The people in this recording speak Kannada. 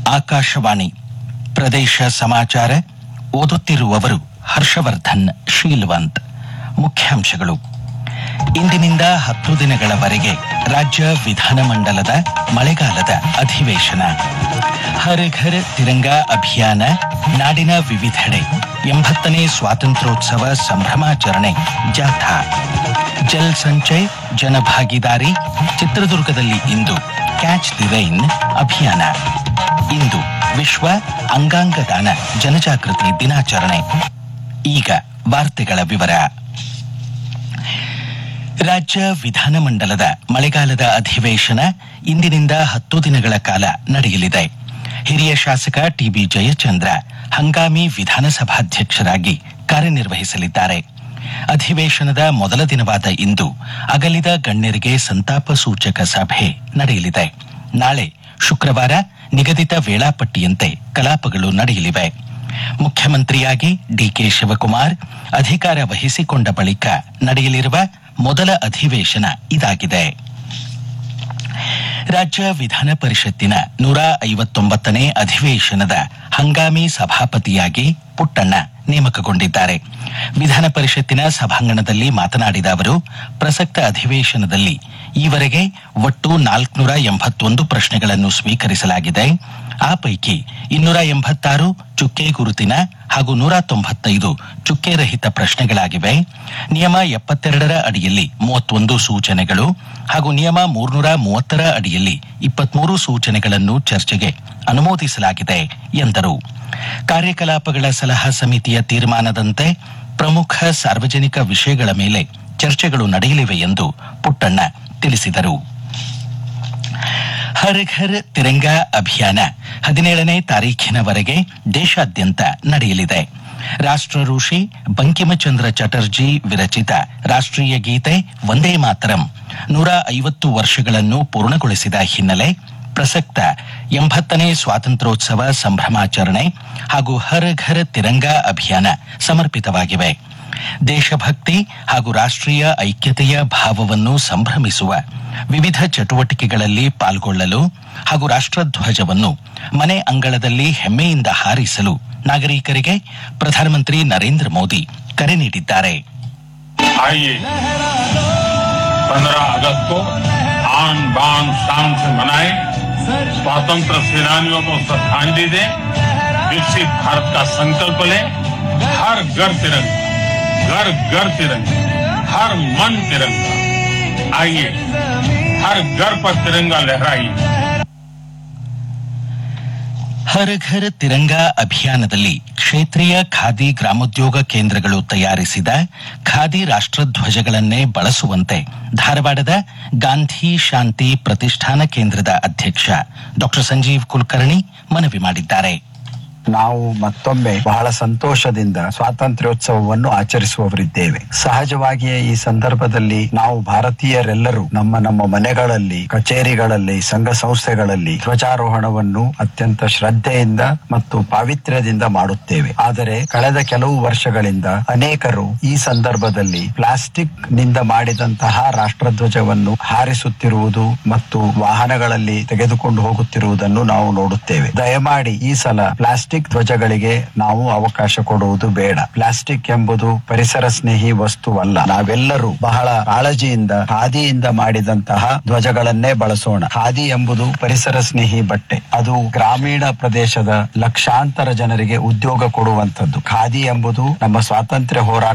ಆಕಾಶವಾಣಿ ಪ್ರದೇಶ ಸಮಾಚಾರ ಓದುತ್ತಿರುವವರು ಹರ್ಷವರ್ಧನ್ ಶೀಲ್ವಂತ್ ಮುಖ್ಯಾಂಶಗಳು ಇಂದಿನಿಂದ ಹತ್ತು ದಿನಗಳವರೆಗೆ ರಾಜ್ಯ ವಿಧಾನಮಂಡಲದ ಮಳೆಗಾಲದ ಅಧಿವೇಶನ ಹರ್ ಘರ್ ತಿರಂಗಾ ಅಭಿಯಾನ ನಾಡಿನ ವಿವಿಧೆಡೆ ಎಂಬತ್ತನೇ ಸ್ವಾತಂತ್ರ್ಯೋತ್ಸವ ಸಂಭ್ರಮಾಚರಣೆ ಜಾಥಾ ಜಲ್ ಸಂಚಯ್ ಜನಭಾಗಿದಾರಿ ಚಿತ್ರದುರ್ಗದಲ್ಲಿ ಇಂದು ಕ್ಯಾಚ್ ದಿ ರೈನ್ ಅಭಿಯಾನ ಇಂದು ವಿಶ್ವ ಅಂಗಾಂಗ ದಾನ ಜನಜಾಗೃತಿ ದಿನಾಚರಣೆ ಈಗ ವಾರ್ತೆಗಳ ವಿವರ ರಾಜ್ಯ ವಿಧಾನಮಂಡಲದ ಮಳೆಗಾಲದ ಅಧಿವೇಶನ ಇಂದಿನಿಂದ ಹತ್ತು ದಿನಗಳ ಕಾಲ ನಡೆಯಲಿದೆ ಹಿರಿಯ ಶಾಸಕ ಟಿಬಿ ಜಯಚಂದ್ರ ಹಂಗಾಮಿ ವಿಧಾನಸಭಾಧ್ಯಕ್ಷರಾಗಿ ಕಾರ್ಯನಿರ್ವಹಿಸಲಿದ್ದಾರೆ ಅಧಿವೇಶನದ ಮೊದಲ ದಿನವಾದ ಇಂದು ಅಗಲಿದ ಗಣ್ಯರಿಗೆ ಸಂತಾಪ ಸೂಚಕ ಸಭೆ ನಡೆಯಲಿದೆ ನಾಳೆ ಶುಕ್ರವಾರ ನಿಗದಿತ ವೇಳಾಪಟ್ಟಿಯಂತೆ ಕಲಾಪಗಳು ನಡೆಯಲಿವೆ ಮುಖ್ಯಮಂತ್ರಿಯಾಗಿ ಡಿಕೆ ಶಿವಕುಮಾರ್ ಅಧಿಕಾರ ವಹಿಸಿಕೊಂಡ ಬಳಿಕ ನಡೆಯಲಿರುವ ಮೊದಲ ಅಧಿವೇಶನ ಇದಾಗಿದೆ ರಾಜ್ಯ ವಿಧಾನ ಪರಿಷತ್ತಿನ ನೂರ ಐವತ್ತೊಂಬತ್ತನೇ ಅಧಿವೇಶನದ ಹಂಗಾಮಿ ಸಭಾಪತಿಯಾಗಿ ಪುಟ್ಟಣ್ಣ ನೇಮಕಗೊಂಡಿದ್ದಾರೆ ವಿಧಾನ ಪರಿಷತ್ತಿನ ಸಭಾಂಗಣದಲ್ಲಿ ಮಾತನಾಡಿದ ಅವರು ಪ್ರಸಕ್ತ ಅಧಿವೇಶನದಲ್ಲಿ ಈವರೆಗೆ ಒಟ್ಟು ನಾಲ್ಕುನೂರ ಎಂಬತ್ತೊಂದು ಪ್ರಶ್ನೆಗಳನ್ನು ಸ್ವೀಕರಿಸಲಾಗಿದೆ ಆ ಪೈಕಿ ಇನ್ನೂರ ಎಂಬತ್ತಾರು ಚುಕ್ಕೆ ಗುರುತಿನ ಹಾಗೂ ನೂರ ತೊಂಬತ್ತೈದು ಚುಕ್ಕೆ ರಹಿತ ಪ್ರಶ್ನೆಗಳಾಗಿವೆ ನಿಯಮ ಎಪ್ಪತ್ತೆರಡರ ಅಡಿಯಲ್ಲಿ ಮೂವತ್ತೊಂದು ಸೂಚನೆಗಳು ಹಾಗೂ ನಿಯಮ ಮೂರ್ನೂರ ಮೂವತ್ತರ ಅಡಿಯಲ್ಲಿ ಇಪ್ಪತ್ಮೂರು ಸೂಚನೆಗಳನ್ನು ಚರ್ಚೆಗೆ ಅನುಮೋದಿಸಲಾಗಿದೆ ಎಂದರು ಕಾರ್ಯಕಲಾಪಗಳ ಸಲಹಾ ಸಮಿತಿಯ ತೀರ್ಮಾನದಂತೆ ಪ್ರಮುಖ ಸಾರ್ವಜನಿಕ ವಿಷಯಗಳ ಮೇಲೆ ಚರ್ಚೆಗಳು ನಡೆಯಲಿವೆ ಎಂದು ಪುಟ್ಟಣ್ಣ ತಿಳಿಸಿದರು ಹರ್ ಘರ್ ತಿರಂಗಾ ಅಭಿಯಾನ ಹದಿನೇಳನೇ ತಾರೀಖಿನವರೆಗೆ ದೇಶಾದ್ಯಂತ ನಡೆಯಲಿದೆ ರಾಷ್ಟ್ರ ಋಷಿ ಬಂಕಿಮಚಂದ್ರ ಚಟರ್ಜಿ ವಿರಚಿತ ರಾಷ್ಟ್ರೀಯ ಗೀತೆ ವಂದೇ ಮಾತರಂ ನೂರ ಐವತ್ತು ವರ್ಷಗಳನ್ನು ಪೂರ್ಣಗೊಳಿಸಿದ ಹಿನ್ನೆಲೆ ಪ್ರಸಕ್ತ ಎಂಬತ್ತನೇ ಸ್ವಾತಂತ್ರ್ಯೋತ್ಸವ ಸಂಭ್ರಮಾಚರಣೆ ಹಾಗೂ ಹರ್ ಘರ್ ತಿರಂಗಾ ಅಭಿಯಾನ ಸಮರ್ಪಿತವಾಗಿವೆ ದೇಶಭಕ್ತಿ ಹಾಗೂ ರಾಷ್ಟ್ರೀಯ ಐಕ್ಯತೆಯ ಭಾವವನ್ನು ಸಂಭ್ರಮಿಸುವ ವಿವಿಧ ಚಟುವಟಿಕೆಗಳಲ್ಲಿ ಪಾಲ್ಗೊಳ್ಳಲು ಹಾಗೂ ರಾಷ್ಟ್ರಧ್ವಜವನ್ನು ಮನೆ ಅಂಗಳದಲ್ಲಿ ಹೆಮ್ಮೆಯಿಂದ ಹಾರಿಸಲು ನಾಗರಿಕರಿಗೆ ಪ್ರಧಾನಮಂತ್ರಿ ನರೇಂದ್ರ ಮೋದಿ ಕರೆ ನೀಡಿದ್ದಾರೆ आइए पंद्रह अगस्त को आन बान शान से मनाएं स्वतंत्र सेनानियों को श्रद्धांजलि दें विकसित भारत का संकल्प लें हर घर तिरंगा घर घर तिरंगा हर मन तिरंगा आइए हर घर पर तिरंगा लहराइए ಹರ್ ಘರ್ ತಿರಂಗಾ ಅಭಿಯಾನದಲ್ಲಿ ಕ್ಷೇತ್ರೀಯ ಖಾದಿ ಗ್ರಾಮೋದ್ಯೋಗ ಕೇಂದ್ರಗಳು ತಯಾರಿಸಿದ ಖಾದಿ ರಾಷ್ಟ್ರಧ್ವಜಗಳನ್ನೇ ಬಳಸುವಂತೆ ಧಾರವಾಡದ ಗಾಂಧಿ ಶಾಂತಿ ಪ್ರತಿಷ್ಠಾನ ಕೇಂದ್ರದ ಅಧ್ಯಕ್ಷ ಡಾಕ್ಟರ್ ಸಂಜೀವ್ ಕುಲಕರ್ಣಿ ಮನವಿ ಮಾಡಿದ್ದಾರೆ ನಾವು ಮತ್ತೊಮ್ಮೆ ಬಹಳ ಸಂತೋಷದಿಂದ ಸ್ವಾತಂತ್ರ್ಯೋತ್ಸವವನ್ನು ಆಚರಿಸುವವರಿದ್ದೇವೆ ಸಹಜವಾಗಿಯೇ ಈ ಸಂದರ್ಭದಲ್ಲಿ ನಾವು ಭಾರತೀಯರೆಲ್ಲರೂ ನಮ್ಮ ನಮ್ಮ ಮನೆಗಳಲ್ಲಿ ಕಚೇರಿಗಳಲ್ಲಿ ಸಂಘ ಸಂಸ್ಥೆಗಳಲ್ಲಿ ಧ್ವಜಾರೋಹಣವನ್ನು ಅತ್ಯಂತ ಶ್ರದ್ಧೆಯಿಂದ ಮತ್ತು ಪಾವಿತ್ರ್ಯದಿಂದ ಮಾಡುತ್ತೇವೆ ಆದರೆ ಕಳೆದ ಕೆಲವು ವರ್ಷಗಳಿಂದ ಅನೇಕರು ಈ ಸಂದರ್ಭದಲ್ಲಿ ಪ್ಲಾಸ್ಟಿಕ್ ನಿಂದ ಮಾಡಿದಂತಹ ರಾಷ್ಟ್ರಧ್ವಜವನ್ನು ಹಾರಿಸುತ್ತಿರುವುದು ಮತ್ತು ವಾಹನಗಳಲ್ಲಿ ತೆಗೆದುಕೊಂಡು ಹೋಗುತ್ತಿರುವುದನ್ನು ನಾವು ನೋಡುತ್ತೇವೆ ದಯಮಾಡಿ ಈ ಸಲ ಪ್ಲಾಸ್ಟಿಕ್ ಧ್ವಜಗಳಿಗೆ ನಾವು ಅವಕಾಶ ಕೊಡುವುದು ಬೇಡ ಪ್ಲಾಸ್ಟಿಕ್ ಎಂಬುದು ಪರಿಸರ ಸ್ನೇಹಿ ವಸ್ತುವಲ್ಲ ನಾವೆಲ್ಲರೂ ಬಹಳ ಕಾಳಜಿಯಿಂದ ಖಾದಿಯಿಂದ ಮಾಡಿದಂತಹ ಧ್ವಜಗಳನ್ನೇ ಬಳಸೋಣ ಖಾದಿ ಎಂಬುದು ಪರಿಸರ ಸ್ನೇಹಿ ಬಟ್ಟೆ ಅದು ಗ್ರಾಮೀಣ ಪ್ರದೇಶದ ಲಕ್ಷಾಂತರ ಜನರಿಗೆ ಉದ್ಯೋಗ ಕೊಡುವಂತದ್ದು ಖಾದಿ ಎಂಬುದು ನಮ್ಮ ಸ್ವಾತಂತ್ರ್ಯ ಹೋರಾಟ